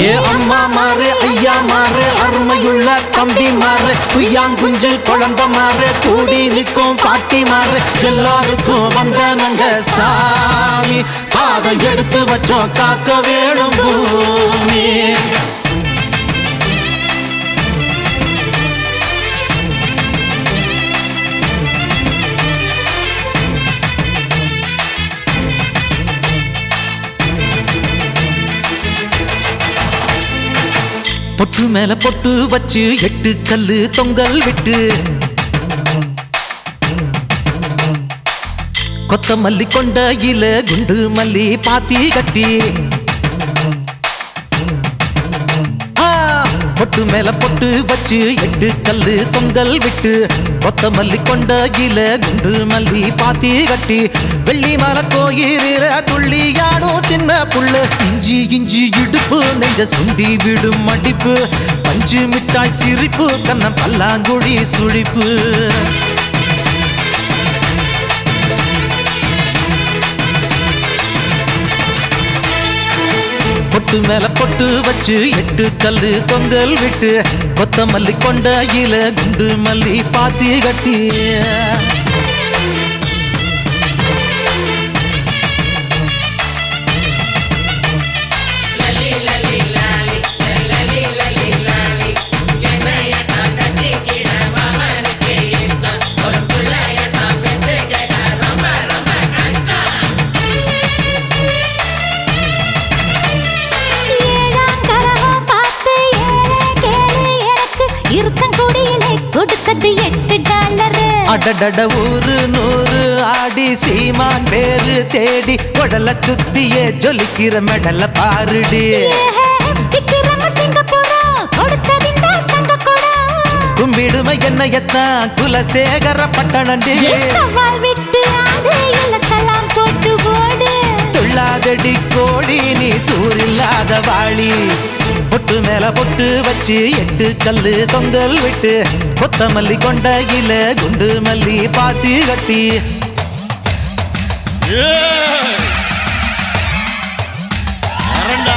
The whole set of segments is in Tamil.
ஏ அம்மா மாறு ஐயா மாறு அருமையுள்ள தம்பி மாறு குய்யாங்குஞ்சு குழந்த மாறு கூடி நிற்கும் பாட்டி மாறு எல்லாருக்கும் வந்தனங்க சாமி பாதை எடுத்து வச்சோம் காக்க வேணும் பூமி பொட்டு மேல பொட்டு வச்சு எட்டு கல்லு தொங்கல் விட்டு கொத்தமல்லி கொண்ட இல குண்டு மல்லி பாத்தி கட்டி ஆ, பொட்டு மேல பொட்டு வச்சு எட்டு கல்லு தொங்கல் விட்டு கொத்தமல்லி கொண்ட இல குண்டு மல்லி பாத்தி கட்டி வெள்ளி மலை கோயிலில துள்ளியாடும் சின்ன புள்ள இஞ்சி இஞ்சி இடுப்பு நெஞ்ச சுண்டி விடும் மடிப்பு பஞ்சு மிட்டாய் சிரிப்பு கண்ணம் பல்லாங்குழி சுழிப்பு பொட்டு மேல பொட்டு வச்சு எட்டு கல்லு தொங்கல் விட்டு கொத்தமல்லி கொண்ட இல குண்டு மல்லி பாத்தி கட்டி ஏழாம் கரகம் பார்த்து ஏழை கேளு எனக்கு இருக்கங்குடியிலே கொடுத்தது எட்டு டாலரு அடடட ஊரு நூறு ஆடி சீமான் பேரு தேடி உடல சுத்தியே ஜொலிக்கிற மெடல பாருடி ஏஹே, விக்கிரம சிங்கப்பூரம் கொடுத்தது இந்த தங்க குடம். கும்பிடுமை என்னையத்தான் குலசேகர பட்டணண்டி எஸ் சவால் விட்டு ஆடு இல்ல சலாம் போட்டு ஓடு துள்ளாதடி கோடி நீ தூரில்லாத வாளி பொட்டு மேல பொட்டு வச்சு எட்டு கல்லு தொங்கல் விட்டு கொத்தமல்லி கொண்ட இல குண்டு மல்லி பாத்தி கட்டி அரண்டா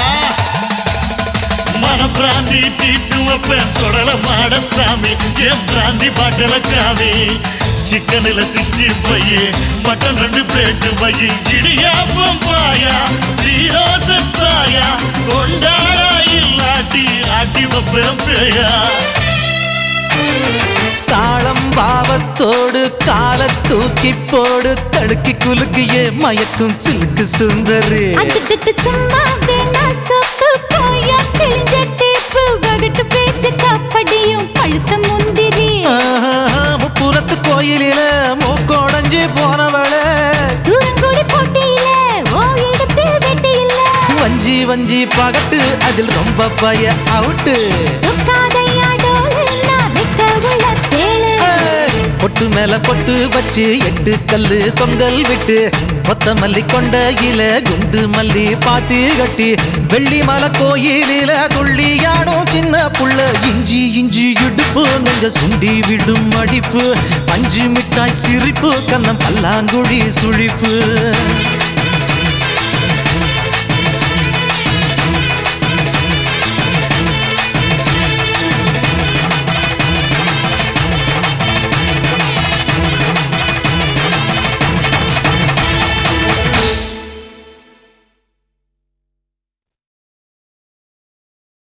மன பிராந்தி தீட்டு வைப்பேன் சுடல மாட சாமி என் பிராந்தி பாட்டல காமி சிக்கனில் சிக்ஸ்டி ஃபைவ் மட்டன் ரெண்டு பிளேட்டு வை இடியாப்பம் பாயா தீரோசன் சாயா கொண்டாடா இல்லாட்டி ஆட்டி வைப்பேன் பேயா தாளம் பாவத்தோடு கால தூக்கி போடு தடுக்கி குலுக்கியே மயக்கும் சிலுக்கு சுந்தரி அட்டுட்டு சும்மா வேணா சொப்பு போயா கிழிஞ்ச டேப்பு வகட்டு பேச்சு கப்படியும் பழுத்த முந்திரி ஆஹா, முப்புறத்து கோயிலில மூக்கோடைஞ்சு போனவளே சூரங்குடி போட்டியில ஓ இடத்தில் வெட்டி இல்ல வஞ்சி வஞ்சி பகட்டு அதில் ரொம்ப பய அவுட்டு சொக்காதையா டோலு நான் வெக்க உள்ள தேளு ஏய், பொட்டு மேல பொட்டு வச்சு எட்டு கல்லு தொங்கல் விட்டு கொத்தமல்லி கொண்ட இல குண்டு மல்லி பாத்தி கட்டி வெள்ளி மலை கோயிலில துள்ளியாடும் சின்ன புள்ள இஞ்சி இஞ்சி இடுப்பு நெஞ்ச சுண்டி விடும் அடிப்பு பஞ்சு மிட்டாய் சிரிப்பு கண்ணம் பல்லாங்குழி சுழிப்பு